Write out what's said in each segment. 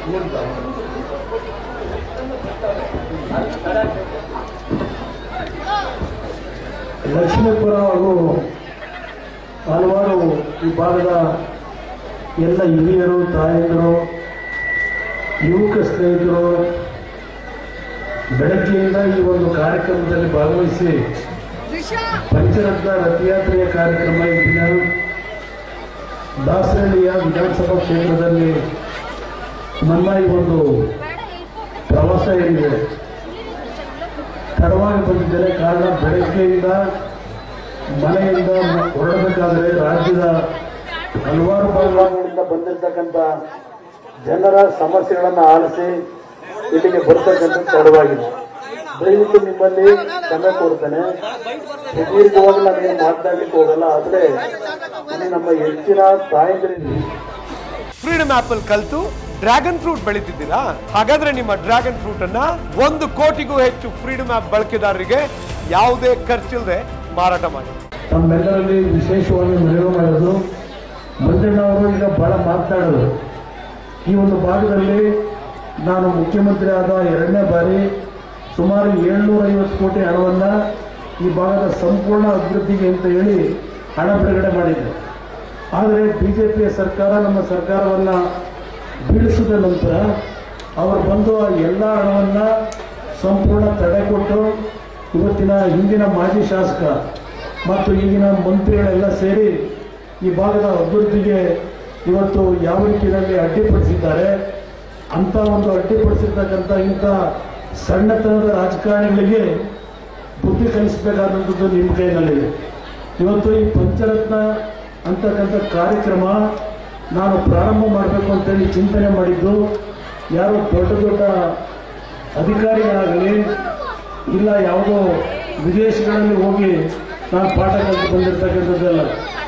ಲಕ್ಷ್ಮೀಪುರ ಹಾಗೂ ಹಲವಾರು ಈ ಭಾಗದ ಎಲ್ಲ ಹಿರಿಯರು ತಾಯಂದಿರು ಯುವಕ ಸ್ನೇಹಿತರು ಬೆಳಗ್ಗೆಯಿಂದ ಈ ಒಂದು ಕಾರ್ಯಕ್ರಮದಲ್ಲಿ ಭಾಗವಹಿಸಿ ಪಂಚರತ್ನ ರಥಯಾತ್ರೆಯ ಕಾರ್ಯಕ್ರಮ ಈ ದಿನ ದಾಸರಳ್ಳಿಯ ವಿಧಾನಸಭಾ ಕ್ಷೇತ್ರದಲ್ಲಿ ನನ್ನ ಈ ಒಂದು ಪ್ರವಾಸ ಏನಿದೆ ತಡವಾಗಿ ಬಂದಿದ್ದೇನೆ ಕಾರಣ ಬೆಳಗ್ಗೆಯಿಂದ ಮನೆಯಿಂದ ಹೊರಡಬೇಕಾದರೆ ರಾಜ್ಯದ ಹಲವಾರು ಭಾಗಗಳಿಂದ ಬಂದಿರತಕ್ಕಂಥ ಜನರ ಸಮಸ್ಯೆಗಳನ್ನು ಆಲಿಸಿ ಇಲ್ಲಿಗೆ ಬರ್ತಕ್ಕಂಥ ತಡವಾಗಿದೆ ದಯವಿಟ್ಟು ನಿಮ್ಮಲ್ಲಿ ಕ್ಷಮೆ ಕೊಡ್ತೇನೆ ಸುದೀರ್ಘವಾಗಿ ನಾನೇನು ಮಾತನಾಡಲಿಕ್ಕೆ ಹೋಗಲ್ಲ ಆದರೆ ಇಲ್ಲಿ ನಮ್ಮ ಹೆಚ್ಚಿನ ತಾಯಂದಿರಿಗೆ ಫ್ರೀಡಮ್ ಆಪ್ ಅಲ್ಲಿ ಕಲ್ತು ಡ್ರ್ಯಾಗನ್ ಫ್ರೂಟ್ ಬೆಳೀತಿದ್ದೀರಾ ಹಾಗಾದ್ರೆ ನಿಮ್ಮ ಡ್ರ್ಯಾಗನ್ ಫ್ರೂಟ್ ಅನ್ನ ಒಂದು ಕೋಟಿಗೂ ಹೆಚ್ಚು ಫ್ರೀಡಮ್ ಆಪ್ ಬಳಕೆದಾರರಿಗೆ ಯಾವುದೇ ಖರ್ಚಿಲ್ಲದೆ ಮಾರಾಟ ಮಾಡಿ ತಮ್ಮೆಲ್ಲರಲ್ಲಿ ವಿಶೇಷವಾಗಿ ಮನವಿ ಮಾಡೋದು ಮಂಜಣ್ಣ ಅವರು ಈಗ ಬಹಳ ಮಾತನಾಡೋದು ಈ ಒಂದು ಭಾಗದಲ್ಲಿ ನಾನು ಮುಖ್ಯಮಂತ್ರಿ ಆದ ಎರಡನೇ ಬಾರಿ ಸುಮಾರು ಏಳ್ನೂರ ಐವತ್ತು ಕೋಟಿ ಹಣವನ್ನು ಈ ಭಾಗದ ಸಂಪೂರ್ಣ ಅಭಿವೃದ್ಧಿಗೆ ಅಂತ ಹೇಳಿ ಹಣ ಬಿಡುಗಡೆ ಮಾಡಿದ್ದೆ ಆದರೆ ಬಿ ಜೆ ಪಿಯ ಸರ್ಕಾರ ನಮ್ಮ ಸರ್ಕಾರವನ್ನು ಬೀಳಿಸಿದ ನಂತರ ಅವರು ಬಂದು ಆ ಎಲ್ಲ ಹಣವನ್ನು ಸಂಪೂರ್ಣ ತಡೆ ಕೊಟ್ಟು ಇವತ್ತಿನ ಹಿಂದಿನ ಮಾಜಿ ಶಾಸಕ ಮತ್ತು ಈಗಿನ ಮಂತ್ರಿಗಳೆಲ್ಲ ಸೇರಿ ಈ ಭಾಗದ ಅಭಿವೃದ್ಧಿಗೆ ಇವತ್ತು ಯಾವ ರೀತಿಯಲ್ಲಿ ಅಡ್ಡಿಪಡಿಸಿದ್ದಾರೆ ಅಂಥ ಒಂದು ಅಡ್ಡಿಪಡಿಸಿರ್ತಕ್ಕಂಥ ಇಂಥ ಸಣ್ಣತನದ ರಾಜಕಾರಣಿಗಳಿಗೆ ಬುದ್ಧಿ ಕಲಿಸಬೇಕಾದಂಥದ್ದು ನಿಮ್ಮ ಕೈನಲ್ಲಿದೆ ಇವತ್ತು ಈ ಪಂಚರತ್ನ ಅಂತಕ್ಕಂಥ ಕಾರ್ಯಕ್ರಮ ನಾನು ಪ್ರಾರಂಭ ಮಾಡಬೇಕು ಅಂತೇಳಿ ಚಿಂತನೆ ಮಾಡಿದ್ದು ಯಾರೋ ದೊಡ್ಡ ದೊಡ್ಡ ಅಧಿಕಾರಿಗಳಾಗಲಿ ಇಲ್ಲ ಯಾವುದೋ ವಿದೇಶಗಳಲ್ಲಿ ಹೋಗಿ ನಾನು ಪಾಠ ಕಲಿತು ಬಂದಿರತಕ್ಕಂಥದ್ದಲ್ಲ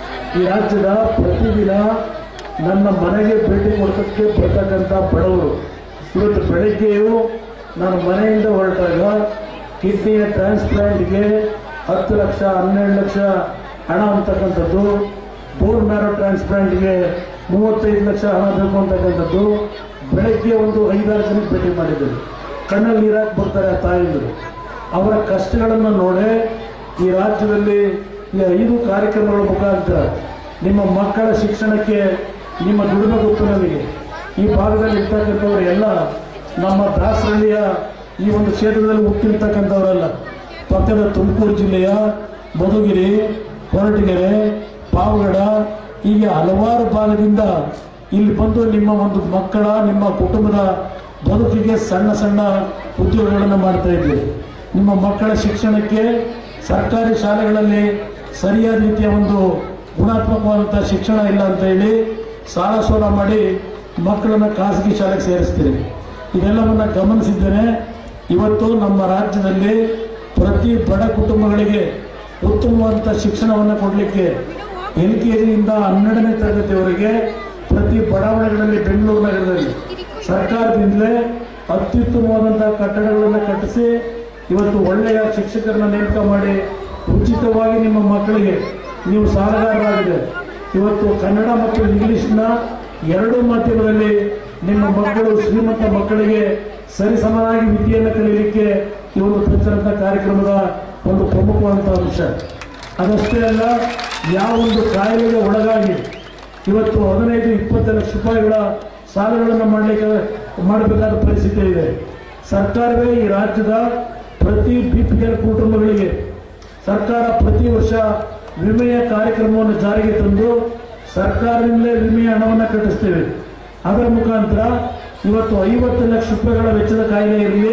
ಈ ರಾಜ್ಯದ ಪ್ರತಿದಿನ ನನ್ನ ಮನೆಗೆ ಭೇಟಿ ಕೊಡೋದಕ್ಕೆ ಬರ್ತಕ್ಕಂಥ ಬಡವರು ಇವತ್ತು ಬೆಳಗ್ಗೆಯೂ ನಾನು ಮನೆಯಿಂದ ಹೊರಟಾಗ ಕಿಡ್ನಿಯ ಟ್ರಾನ್ಸ್ಪ್ಲಾಂಟ್ಗೆ ಹತ್ತು ಲಕ್ಷ ಹನ್ನೆರಡು ಲಕ್ಷ ಹಣ ಅಂತಕ್ಕಂಥದ್ದು ಬೋನ್ ಮ್ಯಾರೋ ಟ್ರಾನ್ಸ್ಪ್ಲಾಂಟ್ಗೆ ಮೂವತ್ತೈದು ಲಕ್ಷ ಹಣ ಬೇಕು ಅಂತಕ್ಕಂಥದ್ದು ಬೆಳಗ್ಗೆ ಒಂದು ಐದಾರು ಜನಕ್ಕೆ ಭೇಟಿ ಮಾಡಿದ್ದರು ಕಣ್ಣಲ್ಲಿ ನೀರಾಕ್ ಬರ್ತಾರೆ ಆ ತಾಯಂದಿರು ಅವರ ಕಷ್ಟಗಳನ್ನು ನೋಡೇ ಈ ರಾಜ್ಯದಲ್ಲಿ ಈ ಐದು ಕಾರ್ಯಕ್ರಮಗಳ ಮುಖಾಂತರ ನಿಮ್ಮ ಮಕ್ಕಳ ಶಿಕ್ಷಣಕ್ಕೆ ನಿಮ್ಮ ದುಡಿಮೆ ಗೊತ್ತು ನನಗೆ ಈ ಭಾಗದಲ್ಲಿ ಇರ್ತಕ್ಕಂಥವ್ರು ಎಲ್ಲ ನಮ್ಮ ದಾಸರಳ್ಳಿಯ ಈ ಒಂದು ಕ್ಷೇತ್ರದಲ್ಲಿ ಹುಟ್ಟಿರ್ತಕ್ಕಂಥವರಲ್ಲ ಪಕ್ಕದ ತುಮಕೂರು ಜಿಲ್ಲೆಯ ಮಧುಗಿರಿ ಹೊರಟಗೆರೆ ಪಾವಗಡ ಹೀಗೆ ಹಲವಾರು ಭಾಗದಿಂದ ಇಲ್ಲಿ ಬಂದು ನಿಮ್ಮ ಒಂದು ಮಕ್ಕಳ ನಿಮ್ಮ ಕುಟುಂಬದ ಬದುಕಿಗೆ ಸಣ್ಣ ಸಣ್ಣ ಉದ್ಯೋಗಗಳನ್ನು ಮಾಡ್ತಾ ಇದ್ದೀರಿ ನಿಮ್ಮ ಮಕ್ಕಳ ಶಿಕ್ಷಣಕ್ಕೆ ಸರ್ಕಾರಿ ಶಾಲೆಗಳಲ್ಲಿ ಸರಿಯಾದ ರೀತಿಯ ಒಂದು ಗುಣಾತ್ಮಕವಾದಂಥ ಶಿಕ್ಷಣ ಇಲ್ಲ ಅಂತ ಹೇಳಿ ಸಾಲ ಸೋಲ ಮಾಡಿ ಮಕ್ಕಳನ್ನು ಖಾಸಗಿ ಶಾಲೆಗೆ ಸೇರಿಸ್ತೀರಿ ಇದೆಲ್ಲವನ್ನು ಗಮನಿಸಿದ್ದೇನೆ ಇವತ್ತು ನಮ್ಮ ರಾಜ್ಯದಲ್ಲಿ ಪ್ರತಿ ಬಡ ಕುಟುಂಬಗಳಿಗೆ ಉತ್ತಮವಾದಂಥ ಶಿಕ್ಷಣವನ್ನು ಕೊಡಲಿಕ್ಕೆ ಎಲ್ ಕೆ ಜಿಯಿಂದ ಹನ್ನೆರಡನೇ ತರಗತಿಯವರೆಗೆ ಪ್ರತಿ ಬಡಾವಣೆಗಳಲ್ಲಿ ಬೆಂಗಳೂರು ನಗರದಲ್ಲಿ ಸರ್ಕಾರದಿಂದಲೇ ಅತ್ಯುತ್ತಮವಾದಂಥ ಕಟ್ಟಡಗಳನ್ನು ಕಟ್ಟಿಸಿ ಇವತ್ತು ಒಳ್ಳೆಯ ಶಿಕ್ಷಕರನ್ನ ನೇಮಕ ಮಾಡಿ ಉಚಿತವಾಗಿ ನಿಮ್ಮ ಮಕ್ಕಳಿಗೆ ನೀವು ಸಾಲಗಾರರಾಗಿದೆ ಇವತ್ತು ಕನ್ನಡ ಮತ್ತು ಇಂಗ್ಲಿಷ್ನ ಎರಡೂ ಮಾಧ್ಯಮದಲ್ಲಿ ನಿಮ್ಮ ಮಕ್ಕಳು ಶ್ರೀಮಂತ ಮಕ್ಕಳಿಗೆ ಸರಿಸಮನಾಗಿ ವಿದ್ಯೆಯನ್ನು ಕಲಿಯಲಿಕ್ಕೆ ಈ ಒಂದು ಪ್ರಚಾರದ ಕಾರ್ಯಕ್ರಮದ ಒಂದು ಪ್ರಮುಖವಾದಂಥ ಅಂಶ ಅದಷ್ಟೇ ಅಲ್ಲ ಯಾವ ಒಂದು ಕಾಯಿಲೆಗೆ ಒಳಗಾಗಿ ಇವತ್ತು ಹದಿನೈದು ಇಪ್ಪತ್ತು ಲಕ್ಷ ರೂಪಾಯಿಗಳ ಸಾಲಗಳನ್ನು ಮಾಡಲಿಕ್ಕೆ ಮಾಡಬೇಕಾದ ಪರಿಸ್ಥಿತಿ ಇದೆ ಸರ್ಕಾರವೇ ಈ ರಾಜ್ಯದ ಪ್ರತಿ ಬಿ ಪಿ ಎಲ್ ಕುಟುಂಬಗಳಿಗೆ ಸರ್ಕಾರ ಪ್ರತಿ ವರ್ಷ ವಿಮೆಯ ಕಾರ್ಯಕ್ರಮವನ್ನು ಜಾರಿಗೆ ತಂದು ಸರ್ಕಾರದಿಂದಲೇ ವಿಮೆಯ ಹಣವನ್ನು ಕಟ್ಟಿಸ್ತೇವೆ ಅದರ ಮುಖಾಂತರ ಇವತ್ತು ಐವತ್ತು ಲಕ್ಷ ರೂಪಾಯಿಗಳ ವೆಚ್ಚದ ಕಾಯಿಲೆ ಇರಲಿ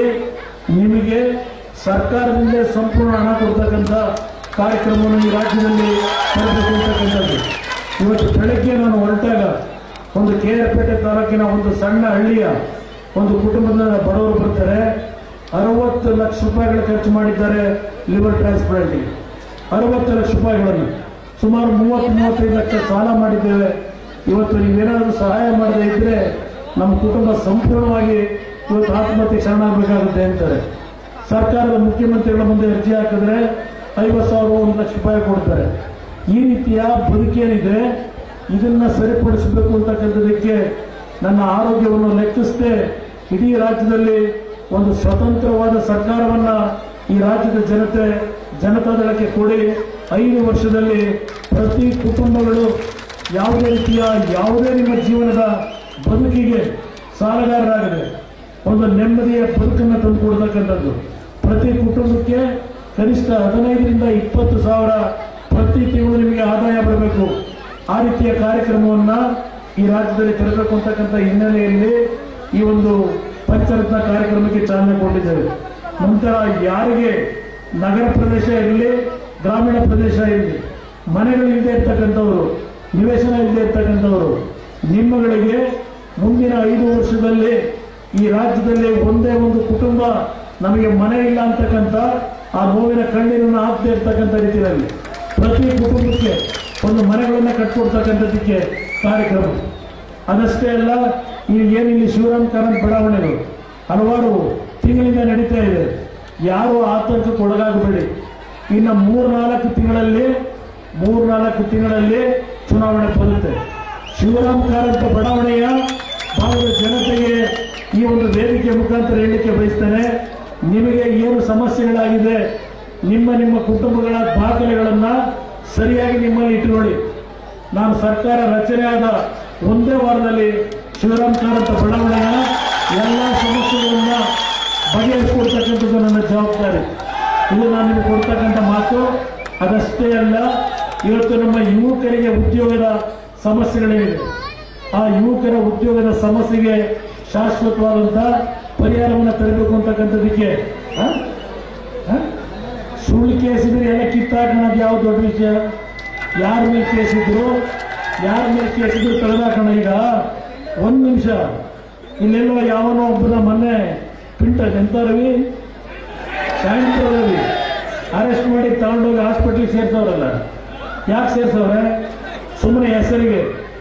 ನಿಮಗೆ ಸರ್ಕಾರದಿಂದಲೇ ಸಂಪೂರ್ಣ ಹಣ ಕೊಡ್ತಕ್ಕಂಥ ಕಾರ್ಯಕ್ರಮವನ್ನು ಈ ರಾಜ್ಯದಲ್ಲಿ ತರಬೇಕು ಅಂತಕ್ಕಂಥದ್ದು ಇವತ್ತು ಬೆಳಗ್ಗೆ ನಾನು ಹೊರಟಾಗ ಒಂದು ಕೆ ಆರ್ ಪೇಟೆ ತಾಲೂಕಿನ ಒಂದು ಸಣ್ಣ ಹಳ್ಳಿಯ ಒಂದು ಕುಟುಂಬದ ಬಡವರು ಬರ್ತಾರೆ ಅರವತ್ತು ಲಕ್ಷ ರೂಪಾಯಿಗಳು ಖರ್ಚು ಮಾಡಿದ್ದಾರೆ ಲಿವರ್ ಟ್ರಾನ್ಸ್ಪ್ಲಾಂಟಿಗೆ ಅರವತ್ತು ಲಕ್ಷ ರೂಪಾಯಿಗಳನ್ನು ಸುಮಾರು ಮೂವತ್ತು ಮೂವತ್ತೈದು ಲಕ್ಷ ಸಾಲ ಮಾಡಿದ್ದೇವೆ ಇವತ್ತು ನೀವೇನಾದರೂ ಸಹಾಯ ಮಾಡದೇ ಇದ್ದರೆ ನಮ್ಮ ಕುಟುಂಬ ಸಂಪೂರ್ಣವಾಗಿ ಇವತ್ತು ಆತ್ಮಹತ್ಯೆ ಶರಣಾಗಬೇಕಾಗುತ್ತೆ ಅಂತಾರೆ ಸರ್ಕಾರದ ಮುಖ್ಯಮಂತ್ರಿಗಳ ಮುಂದೆ ಅರ್ಜಿ ಹಾಕಿದ್ರೆ ಐವತ್ತು ಸಾವಿರ ಒಂದು ಲಕ್ಷ ರೂಪಾಯಿ ಕೊಡ್ತಾರೆ ಈ ರೀತಿಯ ಬದುಕೇನಿದೆ ಇದನ್ನ ಸರಿಪಡಿಸಬೇಕು ಅಂತಕ್ಕಂಥದಕ್ಕೆ ನನ್ನ ಆರೋಗ್ಯವನ್ನು ಲೆಕ್ಕಿಸದೆ ಇಡೀ ರಾಜ್ಯದಲ್ಲಿ ಒಂದು ಸ್ವತಂತ್ರವಾದ ಸರ್ಕಾರವನ್ನ ಈ ರಾಜ್ಯದ ಜನತೆ ಜನತಾದಳಕ್ಕೆ ಕೊಡಿ ಐದು ವರ್ಷದಲ್ಲಿ ಪ್ರತಿ ಕುಟುಂಬಗಳು ಯಾವುದೇ ರೀತಿಯ ಯಾವುದೇ ನಿಮ್ಮ ಜೀವನದ ಬದುಕಿಗೆ ಸಾಲಗಾರರಾಗದೆ ಒಂದು ನೆಮ್ಮದಿಯ ಬದುಕನ್ನು ತಂದುಕೊಡ್ತಕ್ಕಂಥದ್ದು ಪ್ರತಿ ಕುಟುಂಬಕ್ಕೆ ಕನಿಷ್ಠ ಹದಿನೈದರಿಂದ ಇಪ್ಪತ್ತು ಸಾವಿರ ಪ್ರತಿ ತಿಂಗಳು ನಿಮಗೆ ಆದಾಯ ಬರಬೇಕು ಆ ರೀತಿಯ ಕಾರ್ಯಕ್ರಮವನ್ನ ಈ ರಾಜ್ಯದಲ್ಲಿ ತರಬೇಕು ಅಂತಕ್ಕಂಥ ಹಿನ್ನೆಲೆಯಲ್ಲಿ ಈ ಒಂದು ಪಂಚರತ್ನ ಕಾರ್ಯಕ್ರಮಕ್ಕೆ ಚಾಲನೆ ಕೊಟ್ಟಿದ್ದೇವೆ ನಂತರ ಯಾರಿಗೆ ನಗರ ಪ್ರದೇಶ ಇರಲಿ ಗ್ರಾಮೀಣ ಪ್ರದೇಶ ಇರಲಿ ಮನೆಗಳಿಲ್ಲದೆ ಇರ್ತಕ್ಕಂಥವರು ನಿವೇಶನ ಇಲ್ಲದೆ ಇರ್ತಕ್ಕಂಥವರು ನಿಮ್ಮಗಳಿಗೆ ಮುಂದಿನ ಐದು ವರ್ಷದಲ್ಲಿ ಈ ರಾಜ್ಯದಲ್ಲಿ ಒಂದೇ ಒಂದು ಕುಟುಂಬ ನಮಗೆ ಮನೆ ಇಲ್ಲ ಅಂತಕ್ಕಂಥ ಆ ನೋವಿನ ಕಣ್ಣೀರನ್ನು ಹಾಕ್ತಾ ಇರ್ತಕ್ಕಂಥ ರೀತಿಯಲ್ಲಿ ಪ್ರತಿ ಕುಟುಂಬಕ್ಕೆ ಒಂದು ಮನೆಗಳನ್ನು ಕಟ್ಕೊಡ್ತಕ್ಕಂಥದ್ದಕ್ಕೆ ಕಾರ್ಯಕ್ರಮ ಅದಷ್ಟೇ ಅಲ್ಲ ಈ ಏನಿಲ್ಲಿ ಶಿವರಾಮ್ ಕಾರಂತ್ ಬಡಾವಣೆಗಳು ಹಲವಾರು ತಿಂಗಳಿಂದ ನಡೀತಾ ಇದೆ ಯಾರು ಆತಂಕಕ್ಕೆ ಒಳಗಾಗಬೇಡಿ ಇನ್ನು ಮೂರ್ನಾಲ್ಕು ತಿಂಗಳಲ್ಲಿ ಮೂರ್ನಾಲ್ಕು ತಿಂಗಳಲ್ಲಿ ಚುನಾವಣೆ ಬರುತ್ತೆ ಶಿವರಾಮ್ ಕಾರಂತ ಬಡಾವಣೆಯ ಭಾಗದ ಜನತೆಗೆ ಈ ಒಂದು ವೇದಿಕೆ ಮುಖಾಂತರ ಹೇಳಲಿಕ್ಕೆ ಬಯಸ್ತೇನೆ ನಿಮಗೆ ಏನು ಸಮಸ್ಯೆಗಳಾಗಿದೆ ನಿಮ್ಮ ನಿಮ್ಮ ಕುಟುಂಬಗಳ ದಾಖಲೆಗಳನ್ನ ಸರಿಯಾಗಿ ನಿಮ್ಮಲ್ಲಿ ಇಟ್ಟುಕೊಳ್ಳಿ ನಾನು ಸರ್ಕಾರ ರಚನೆ ಆದ ಒಂದೇ ವಾರದಲ್ಲಿ ಶಿವರಾಮ್ ಕಾರಂತ ಬಡಾವಣೆಯ ಎಲ್ಲ ಸಮಸ್ಯೆಗಳನ್ನ ಬಗೆಹರಿಸಿಕೊಡ್ತಕ್ಕಂಥದ್ದು ನನ್ನ ಜವಾಬ್ದಾರಿ ಇದು ನಾನು ನಿಮಗೆ ಕೊಡ್ತಕ್ಕಂಥ ಮಾತು ಅದಷ್ಟೇ ಅಲ್ಲ ಇವತ್ತು ನಮ್ಮ ಯುವಕರಿಗೆ ಉದ್ಯೋಗದ ಸಮಸ್ಯೆಗಳೇನಿದೆ ಆ ಯುವಕರ ಉದ್ಯೋಗದ ಸಮಸ್ಯೆಗೆ ಶಾಶ್ವತವಾದಂಥ ಪರಿಹಾರವನ್ನು ತರಬೇಕು ಅಂತಕ್ಕಂಥದ್ದಕ್ಕೆ ಆ? ಆ? ಸುಳ್ಳು ಕೇಸಿದ್ರೆ ಎಲ್ಲ ಕಿತ್ತಾಕೋಣದು ಯಾವ ದೊಡ್ಡ ವಿಷಯ ಯಾರ ಮೇಲೆ ಕೇಸಿದ್ರು ಯಾರ ಮೇಲೆ ಕೇಸಿದ್ರು ತೆಗೆದಾಕೋಣ ಈಗ ಒಂದು ನಿಮಿಷ ಇಲ್ಲೆಲ್ಲೋ ಯಾವನೋ ಒಬ್ಬನ ಮೊನ್ನೆ ಪಿಂಟ ಎಂತ ರವಿ ಸಾಯಂಕಾಲ ರವಿ ಅರೆಸ್ಟ್ ಮಾಡಿ ತಗೊಂಡೋಗಿ ಹಾಸ್ಪಿಟ್ಲಿಗೆ ಸೇರ್ಸವ್ರಲ್ಲ ಯಾಕೆ ಸೇರ್ಸವ್ರೆ ಸುಮ್ಮನೆ ಹೆಸರಿಗೆ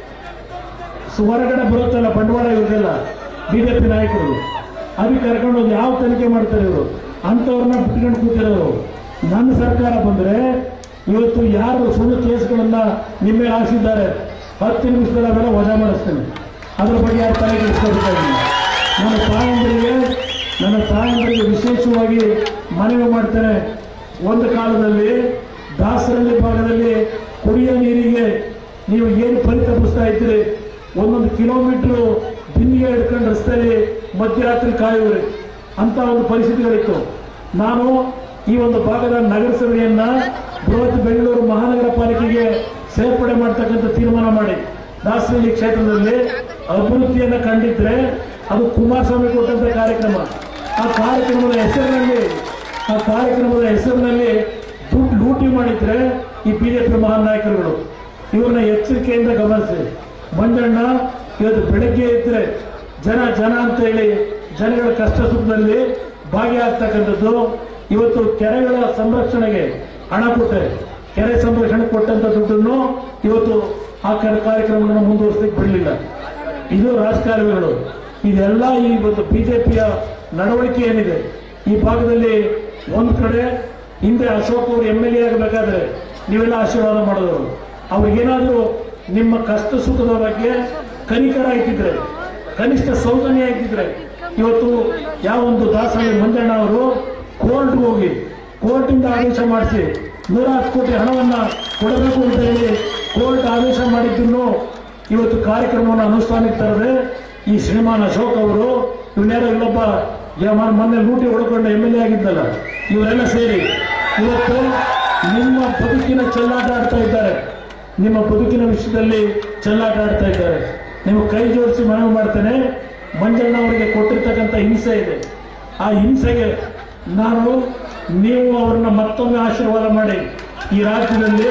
ಸು- ಹೊರಗಡೆ ಬರುತ್ತಲ್ಲ ಬಂಡವಾಳ ಇವ್ರಿಗೆಲ್ಲ ಬಿಜೆಪಿ ನಾಯಕರು ಅದಕ್ಕೆ ಕರ್ಕೊಂಡು ಹೋಗಿ ಯಾವ ತನಿಖೆ ಮಾಡ್ತಾರೆ ಇವರು ಅಂಥವ್ರನ್ನ ಬಿಟ್ಕೊಂಡು ಕೂತಿರೋರು ನನ್ನ ಸರ್ಕಾರ ಬಂದ್ರೆ ಇವತ್ತು ಯಾರು ಸುಳ್ಳು ಕೇಸ್ಗಳನ್ನ ನಿಮ್ಮ ಮೇಲೆ ಹಾಕ್ಸಿದ್ದಾರೆ ಹತ್ತು ನಿಮಿಷದಲ್ಲಿ ಅವೆಲ್ಲ ವಜಾ ಮಾಡಿಸ್ತೇನೆ ಅದ್ರ ಬಗ್ಗೆ ಯಾರು ತಲೆ ಕೆಡಿಸ್ಕೋಬೇಕಾಗಿಲ್ಲ ನನ್ನ ತಾಯಂದರಿಗೆ ನನ್ನ ತಾಯಂದರಿಗೆ ವಿಶೇಷವಾಗಿ ಮನವಿ ಮಾಡ್ತೇನೆ ಒಂದು ಕಾಲದಲ್ಲಿ ದಾಸರಳ್ಳಿ ಭಾಗದಲ್ಲಿ ಕುಡಿಯೋ ನೀರಿಗೆ ನೀವು ಏನು ಪರಿತಪಿಸ್ತಾ ಇದ್ದೀರಿ ಒಂದೊಂದು ಕಿಲೋಮೀಟರ್ ಬಿಂದಿಗೆ ಹಿಡ್ಕೊಂಡು ರಸ್ತೆಯಲ್ಲಿ ಮಧ್ಯರಾತ್ರಿ ಕಾಯುವರಿ ಅಂತ ಒಂದು ಪರಿಸ್ಥಿತಿಗಳಿತ್ತು ನಾನು ಈ ಒಂದು ಭಾಗದ ನಗರಸಭೆಯನ್ನ ಬೃಹತ್ ಬೆಂಗಳೂರು ಮಹಾನಗರ ಪಾಲಿಕೆಗೆ ಸೇರ್ಪಡೆ ಮಾಡ್ತಕ್ಕಂಥ ತೀರ್ಮಾನ ಮಾಡಿ ದಾಸರಳ್ಳಿ ಕ್ಷೇತ್ರದಲ್ಲಿ ಅಭಿವೃದ್ಧಿಯನ್ನ ಕಂಡಿದ್ರೆ ಅದು ಕುಮಾರಸ್ವಾಮಿ ಕೊಟ್ಟಂತ ಕಾರ್ಯಕ್ರಮ ಆ ಕಾರ್ಯಕ್ರಮದ ಹೆಸರಿನಲ್ಲಿ ಆ ಕಾರ್ಯಕ್ರಮದ ಹೆಸರಿನಲ್ಲಿ ದುಡ್ಡು ಲೂಟಿ ಮಾಡಿದ್ರೆ ಈ ಬಿಜೆಪಿ ಮಹಾನ್ ನಾಯಕರುಗಳು ಇವ್ರನ್ನ ಎಚ್ಚರಿಕೆಯಿಂದ ಗಮನಿಸಿ ಮಂಜಣ್ಣ ಇವತ್ತು ಬೆಳಗ್ಗೆ ಇದ್ರೆ ಜನ ಜನ ಅಂತ ಹೇಳಿ ಜನಗಳ ಕಷ್ಟ ಸುಖದಲ್ಲಿ ಭಾಗಿಯಾಗ್ತಕ್ಕಂಥದ್ದು ಇವತ್ತು ಕೆರೆಗಳ ಸಂರಕ್ಷಣೆಗೆ ಹಣ ಕೊಟ್ಟೆ ಕೆರೆ ಸಂರಕ್ಷಣೆ ಕೊಟ್ಟಂತ ದುಡ್ಡನ್ನು ಇವತ್ತು ಆ ಕ- ಕಾರ್ಯಕ್ರಮವನ್ನು ಮುಂದುವರಿಸಲಿಕ್ಕೆ ಬಿಡಲಿಲ್ಲ ಇದು ರಾಜಕಾರಣಿಗಳು ಇದೆಲ್ಲ ಈ ಒಂದು ಬಿಜೆಪಿಯ ನಡವಳಿಕೆ ಏನಿದೆ ಈ ಭಾಗದಲ್ಲಿ ಒಂದ್ ಕಡೆ ಹಿಂದೆ ಅಶೋಕ್ ಅವರು ಎಂ ಎಲ್ ಎ ಆಗಬೇಕಾದ್ರೆ ನೀವೆಲ್ಲ ಆಶೀರ್ವಾದ ಮಾಡಿದವರು ಅವ್ರಿಗೇನಾದ್ರೂ ನಿಮ್ಮ ಕಷ್ಟ ಸುಖದ ಬಗ್ಗೆ ಕನಿಕರ ಇಟ್ಟಿದ್ರೆ ಕನಿಷ್ಠ ಸೌಜನ್ಯ ಇಟ್ಟಿದ್ರೆ ಇವತ್ತು ಯಾವ ಒಂದು ದಾಸಹಳ್ಳಿ ಮಂಜಣ್ಣ ಅವರು ಕೋರ್ಟ್ಗೆ ಹೋಗಿ ಕೋರ್ಟಿಂದ ಆದೇಶ ಮಾಡಿಸಿ ನೂರ ಹತ್ತು ಕೋಟಿ ಹಣವನ್ನ ಕೊಡಬೇಕು ಅಂತ ಹೇಳಿ ಕೋರ್ಟ್ ಆದೇಶ ಮಾಡಿದ್ದನ್ನು ಇವತ್ತು ಕಾರ್ಯಕ್ರಮವನ್ನು ಅನುಷ್ಠಾನಕ್ಕೆ ತರದೆ ಈ ಶ್ರೀಮಾನ್ ಅಶೋಕ್ ಅವರು ಇವನ್ಯಾರೋ ಇಲ್ಲೊಬ್ಬ ಯ- ಮ- ಮೊನ್ನೆ ಲೂಟಿ ಹೊಡ್ಕೊಂಡು ಎಮ್ ಎಲ್ ಎ ಆಗಿದ್ದಲ್ಲ ಇವರೆಲ್ಲ ಸೇರಿ ಇವತ್ತು ನಿಮ್ಮ ಬದುಕಿನ ಚೆಲ್ಲಾಟ ಆಡ್ತಾ ಇದ್ದಾರೆ ನಿಮ್ಮ ಬದುಕಿನ ವಿಷಯದಲ್ಲಿ ಚೆಲ್ಲಾಟ ಆಡ್ತಾ ಇದ್ದಾರೆ ನೀವು ಕೈ ಜೋಡಿಸಿ ಮನವಿ ಮಾಡ್ತೇನೆ ಮಂಜಣ್ಣ ಅವರಿಗೆ ಕೊಟ್ಟಿರ್ತಕ್ಕಂಥ ಹಿಂಸೆ ಇದೆ ಆ ಹಿಂಸೆಗೆ ನಾನು ನೀವು ಅವ್ರನ್ನ ಮತ್ತೊಮ್ಮೆ ಆಶೀರ್ವಾದ ಮಾಡಿ ಈ ರಾಜ್ಯದಲ್ಲಿ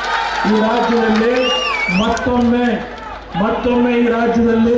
ಈ ರಾಜ್ಯದಲ್ಲಿ ಮತ್ತೊಮ್ಮೆ ಮತ್ತೊಮ್ಮೆ ಈ ರಾಜ್ಯದಲ್ಲಿ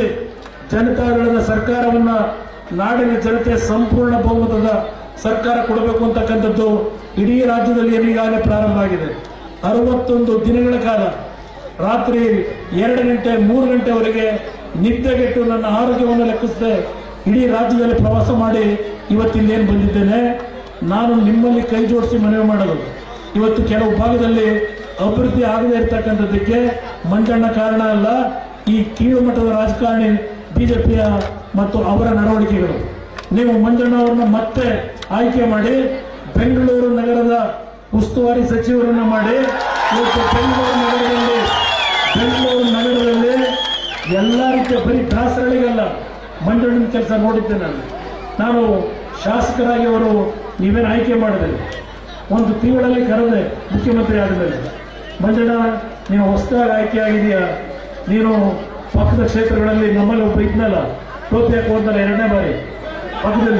ಜನತಾದಳದ ಸರ್ಕಾರವನ್ನ ನಾಡಿನ ಜನತೆ ಸಂಪೂರ್ಣ ಬಹುಮತದ ಸರ್ಕಾರ ಕೊಡಬೇಕು ಅಂತಕ್ಕಂಥದ್ದು ಇಡೀ ರಾಜ್ಯದಲ್ಲಿ ಈಗಾಗಲೇ ಪ್ರಾರಂಭ ಆಗಿದೆ ಅರವತ್ತೊಂದು ದಿನಗಳ ಕಾಲ ರಾತ್ರಿ ಎರಡು ಗಂಟೆ ಮೂರು ಗಂಟೆವರೆಗೆ ನಿದ್ದೆಗೆಟ್ಟು ನನ್ನ ಆರೋಗ್ಯವನ್ನು ಲೆಕ್ಕಿಸದೆ ಇಡೀ ರಾಜ್ಯದಲ್ಲಿ ಪ್ರವಾಸ ಮಾಡಿ ಇವತ್ತಿಲ್ಲೇನು ಬಂದಿದ್ದೇನೆ ನಾನು ನಿಮ್ಮಲ್ಲಿ ಕೈ ಜೋಡಿಸಿ ಮನವಿ ಮಾಡೋದು ಇವತ್ತು ಕೆಲವು ಭಾಗದಲ್ಲಿ ಅಭಿವೃದ್ಧಿ ಆಗದೇ ಇರತಕ್ಕಂಥದ್ದಕ್ಕೆ ಮಂಜಣ್ಣ ಕಾರಣ ಅಲ್ಲ ಈ ಕೀಳು ಮಟ್ಟದ ರಾಜಕಾರಣಿ ಬಿಜೆಪಿಯ ಮತ್ತು ಅವರ ನಡವಳಿಕೆಗಳು ನೀವು ಮಂಜಣ್ಣ ಅವರನ್ನ ಮತ್ತೆ ಆಯ್ಕೆ ಮಾಡಿ ಬೆಂಗಳೂರು ನಗರದ ಉಸ್ತುವಾರಿ ಸಚಿವರನ್ನ ಮಾಡಿ ಇವತ್ತು ಬೆಂಗಳೂರು ನಗರದಲ್ಲಿ ಬೆಂಗಳೂರು ನಗರದಲ್ಲಿ ಎಲ್ಲ ರೀತಿಯ ಬರೀ ದಾಸರಳಿಗಲ್ಲ ಮಂಜಣ್ಣನ ಕೆಲಸ ನೋಡಿದ್ದೆ ನಾನು ನಾನು ಶಾಸಕರಾಗಿ ಅವರು ನೀವೇನು ಆಯ್ಕೆ ಮಾಡಿದೆ ಒಂದು ತಿಂಗಳಲ್ಲಿ ಕರೆದೆ ಮುಖ್ಯಮಂತ್ರಿ ಆದಮೇಲೆ ಮಂಜಣ್ಣ ನೀನು ಹೊಸದಾಗಿ ಆಯ್ಕೆ ಆಗಿದೆಯಾ ನೀನು ಪಕ್ಕದ ಕ್ಷೇತ್ರಗಳಲ್ಲಿ ನಮ್ಮಲ್ಲಿ ಒಬ್ಬ ಇದ್ನಲ್ಲ ಟೋಪಿ ಹಾಕಿ ಹೋದ್ನಲ್ಲ ಎರಡನೇ ಬಾರಿ ಪಕ್ಕದಲ್ಲಿ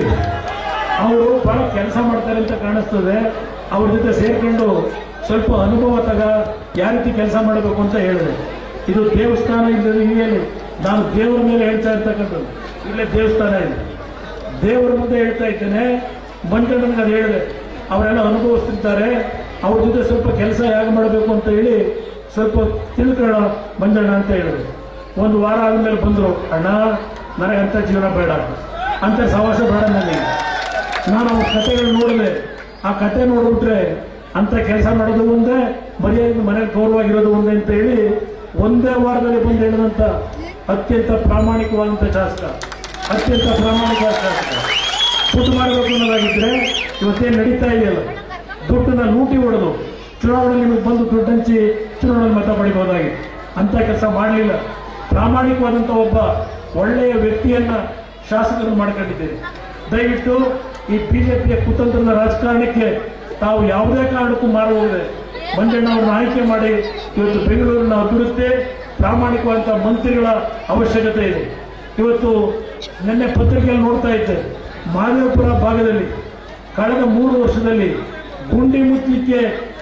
ಅವರು ಬಹಳ ಕೆಲಸ ಮಾಡ್ತಾರೆ ಅಂತ ಕಾಣಿಸ್ತದೆ ಅವ್ರ ಜೊತೆ ಸೇರ್ಕೊಂಡು ಸ್ವಲ್ಪ ಅನುಭವ ತಗ ಯಾವ ರೀತಿ ಕೆಲಸ ಮಾಡಬೇಕು ಅಂತ ಹೇಳಿದೆ ಇದು ದೇವಸ್ಥಾನ ಇಲ್ಲದೆ ಇಲ್ಲಿ ನಾನು ದೇವರ ಮೇಲೆ ಹೇಳ್ತಾ ಇರ್ತಕ್ಕಂಥದ್ದು ಇಲ್ಲೇ ದೇವಸ್ಥಾನ ಇದೆ ದೇವರ ಮುಂದೆ ಹೇಳ್ತಾ ಇದ್ದೇನೆ ಮಂಜಣ್ಣನಿಗೆ ಅದು ಹೇಳಿದೆ ಅವರೆಲ್ಲ ಅನುಭವಿಸ್ತಿರ್ತಾರೆ ಅವ್ರ ಜೊತೆ ಸ್ವಲ್ಪ ಕೆಲಸ ಹೇಗೆ ಮಾಡಬೇಕು ಅಂತ ಹೇಳಿ ಸ್ವಲ್ಪ ತಿಳ್ಕೊಳ್ಳೋಣ ಮಂಜಣ್ಣ ಅಂತ ಹೇಳಿದೆ ಒಂದು ವಾರ ಆದ್ಮೇಲೆ ಬಂದರು ಅಣ್ಣ ನನಗೆ ಅಂಥ ಜೀವನ ಬೇಡ ಅಂತ ಸವಾಸ ಬೇಡ ನನಗೆ ನಾನು ಅವ್ರ ಕಥೆಗಳು ನೋಡಿದೆ ಆ ಕತೆ ನೋಡ್ಬಿಟ್ರೆ ಅಂತ ಕೆಲಸ ಮಾಡೋದು ಒಂದೇ ಮರ್ಯಾದೆ ಮನೆಗೆ ಗೌರವವಾಗಿರೋದು ಒಂದೇ ಅಂತ ಹೇಳಿ ಒಂದೇ ವಾರದಲ್ಲಿ ಬಂದು ಹೇಳಿದಂತ ಅತ್ಯಂತ ಪ್ರಾಮಾಣಿಕವಾದಂಥ ಶಾಸಕ ಅತ್ಯಂತ ಪ್ರಾಮಾಣಿಕ ಶಾಸಕ ದುಡ್ಡು ಮಾಡಬೇಕು ಅನ್ನೋದಾಗಿದ್ರೆ ಇವತ್ತೇನು ನಡೀತಾ ಇದೆಯಲ್ಲ ದುಡ್ಡನ್ನ ಲೂಟಿ ಹೊಡೆದು ಚುನಾವಣೆ ನಿಮಗೆ ಬಂದು ದುಡ್ಡು ಹಂಚಿ ಚುನಾವಣೆ ಮತ ಪಡಿಬಹುದಾಗಿತ್ತು ಅಂತ ಕೆಲಸ ಮಾಡಲಿಲ್ಲ ಪ್ರಾಮಾಣಿಕವಾದಂಥ ಒಬ್ಬ ಒಳ್ಳೆಯ ವ್ಯಕ್ತಿಯನ್ನ ಶಾಸಕರು ಮಾಡ್ಕೊಂಡಿದ್ದೀರಿ ದಯವಿಟ್ಟು ಈ ಬಿಜೆಪಿಯ ಕುತಂತ್ರದ ರಾಜಕಾರಣಕ್ಕೆ ತಾವು ಯಾವುದೇ ಕಾರಣಕ್ಕೂ ಮಾರುವುದಿದೆ ಮಂಜಣ್ಣ ಅವರನ್ನ ಆಯ್ಕೆ ಮಾಡಿ ಇವತ್ತು ಬೆಂಗಳೂರಿನ ಅಭಿವೃದ್ಧಿ ಪ್ರಾಮಾಣಿಕವಾದಂಥ ಮಂತ್ರಿಗಳ ಅವಶ್ಯಕತೆ ಇದೆ ಇವತ್ತು ನಿನ್ನೆ ಪತ್ರಿಕೆಯಲ್ಲಿ ನೋಡ್ತಾ ಇದ್ದೆ ಮಹದೇವಪುರ ಭಾಗದಲ್ಲಿ ಕಳೆದ ಮೂರು ವರ್ಷದಲ್ಲಿ ಗುಂಡಿ ಮುಚ್ಚಲಿಕ್ಕೆ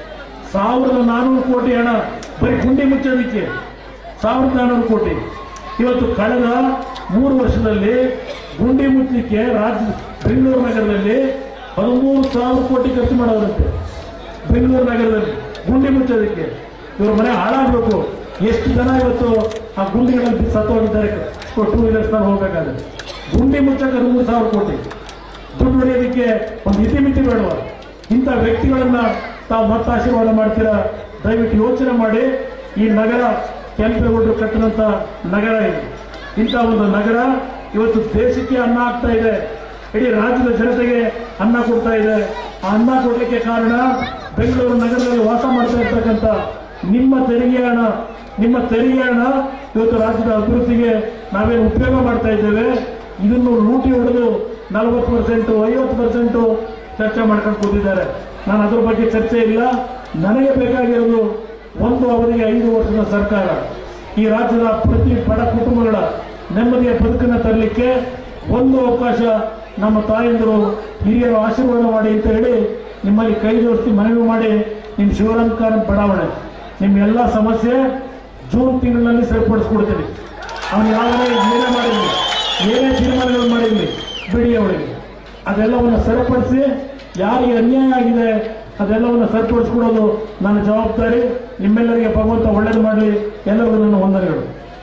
ಸಾವಿರದ ನಾನೂರು ಕೋಟಿ ಹಣ ಬರೀ ಗುಂಡಿ ಮುಚ್ಚೋದಕ್ಕೆ ಸಾವಿರದ ನಾನೂರು ಕೋಟಿ ಇವತ್ತು ಕಳೆದ ಮೂರು ವರ್ಷದಲ್ಲಿ ಗುಂಡಿ ಮುಚ್ಚಲಿಕ್ಕೆ ರಾಜ್ಯ ಬೆಂಗಳೂರು ನಗರದಲ್ಲಿ ಹದಿಮೂರು ಸಾವಿರ ಕೋಟಿ ಖರ್ಚು ಮಾಡೋರಂತೆ ಬೆಂಗಳೂರು ನಗರದಲ್ಲಿ ಗುಂಡಿ ಮುಚ್ಚೋದಕ್ಕೆ ಇವ್ರ ಮನೆ ಹಾಳಾಗಬೇಕು ಎಷ್ಟು ಜನ ಇವತ್ತು ಆ ಗುಂಡಿಗಳಲ್ಲಿ ಸತ್ತೋಗಿದ್ದಾರೆ ಟೂ ವೀಲರ್ಸ್ನಲ್ಲಿ ಹೋಗ್ಬೇಕಾದ್ರೆ ಗುಂಡಿ ಮುಚ್ಚಕ್ಕೆ ಹದಿಮೂರು ಸಾವಿರ ಕೋಟಿ ದುಡ್ಡು ಹೊಡೆಯೋದಕ್ಕೆ ಒಂದು ಇತಿಮಿತಿ ಬೇಡವ ಇಂಥ ವ್ಯಕ್ತಿಗಳನ್ನ ತಾವು ಮತ್ತೆ ಆಶೀರ್ವಾದ ಮಾಡ್ತೀರಾ ದಯವಿಟ್ಟು ಯೋಚನೆ ಮಾಡಿ ಈ ನಗರ ಕೆಂಪೇಗೌಡರು ಕಟ್ಟಿದಂಥ ನಗರ ಇದು ಇಂಥ ಒಂದು ನಗರ ಇವತ್ತು ದೇಶಕ್ಕೆ ಅನ್ನ ಆಗ್ತಾ ಇದೆ ಇಡೀ ರಾಜ್ಯದ ಜನತೆಗೆ ಅನ್ನ ಕೊಡ್ತಾ ಇದೆ ಆ ಅನ್ನ ಕೊಡಲಿಕ್ಕೆ ಕಾರಣ ಬೆಂಗಳೂರು ನಗರದಲ್ಲಿ ವಾಸ ಮಾಡ್ತಾ ಇರ್ತಕ್ಕಂಥ ನಿಮ್ಮ ತೆರಿಗೆ ಹಣ ನಿಮ್ಮ ತೆರಿಗೆ ಹಣ ಇವತ್ತು ರಾಜ್ಯದ ಅಭಿವೃದ್ಧಿಗೆ ನಾವೇನು ಉಪಯೋಗ ಮಾಡ್ತಾ ಇದ್ದೇವೆ ಇದನ್ನು ಲೂಟಿ ಹೊಡೆದು ನಲವತ್ತು ಪರ್ಸೆಂಟು ಐವತ್ತು ಪರ್ಸೆಂಟು ಚರ್ಚೆ ಮಾಡ್ಕೊಂಡು ಕೂತಿದ್ದಾರೆ ನಾನು ಅದ್ರ ಬಗ್ಗೆ ಚರ್ಚೆ ಇಲ್ಲ ನನಗೆ ಬೇಕಾಗಿರೋದು ಒಂದು ಅವಧಿಗೆ ಐದು ವರ್ಷದ ಸರ್ಕಾರ ಈ ರಾಜ್ಯದ ಪ್ರತಿ ಬಡ ಕುಟುಂಬಗಳ ನೆಮ್ಮದಿಯ ಬದುಕನ್ನು ತರಲಿಕ್ಕೆ ಒಂದು ಅವಕಾಶ ನಮ್ಮ ತಾಯಂದಿರು ಹಿರಿಯರು ಆಶೀರ್ವಾದ ಮಾಡಿ ಅಂತ ಹೇಳಿ ನಿಮ್ಮಲ್ಲಿ ಕೈ ಜೋಡಿಸಿ ಮನವಿ ಮಾಡಿ ನಿಮ್ಮ ಶಿವರಂಕಾರ ಬಡಾವಣೆ ನಿಮ್ಮ ಎಲ್ಲ ಸಮಸ್ಯೆ ಜೂನ್ ತಿಂಗಳಿನಲ್ಲಿ ಸರಿಪಡಿಸ್ಕೊಡ್ತೀನಿ ಅವನು ಯಾವುದೇ ಏನೇ ಮಾಡಿರಲಿ ಏನೇ ತೀರ್ಮಾನಗಳು ಮಾಡಿರಲಿ ಬಿಡಿ ಅವಳಿಗೆ ಅದೆಲ್ಲವನ್ನು ಸರಿಪಡಿಸಿ ಯಾರಿಗೆ ಅನ್ಯಾಯ ಆಗಿದೆ ಅದೆಲ್ಲವನ್ನು ಸರಿಪಡಿಸ್ಕೊಡೋದು ನನ್ನ ಜವಾಬ್ದಾರಿ ನಿಮ್ಮೆಲ್ಲರಿಗೆ ಭಗವಂತ ಒಳ್ಳೇದು ಮಾಡಲಿ ಎಲ್ಲರಿಗೂ ನನ್ನ ವಂದನೆಗಳು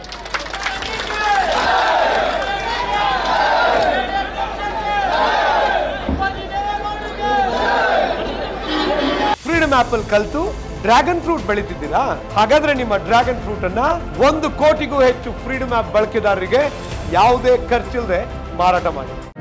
ಫ್ರೀಡಮ್ ಆಪಲ್ ಕಲ್ತು ಡ್ರ್ಯಾಗನ್ ಫ್ರೂಟ್ ಬೆಳೀತಿದ್ದೀರಾ ಹಾಗಾದ್ರೆ ನಿಮ್ಮ ಡ್ರ್ಯಾಗನ್ ಫ್ರೂಟ್ ಅನ್ನ ಒಂದು ಕೋಟಿಗೂ ಹೆಚ್ಚು ಫ್ರೀಡಮ್ ಆಪ್ ಬಳಕೆದಾರರಿಗೆ ಯಾವುದೇ ಖರ್ಚಿಲ್ಲದೆ ಮಾರಾಟ ಮಾಡಿ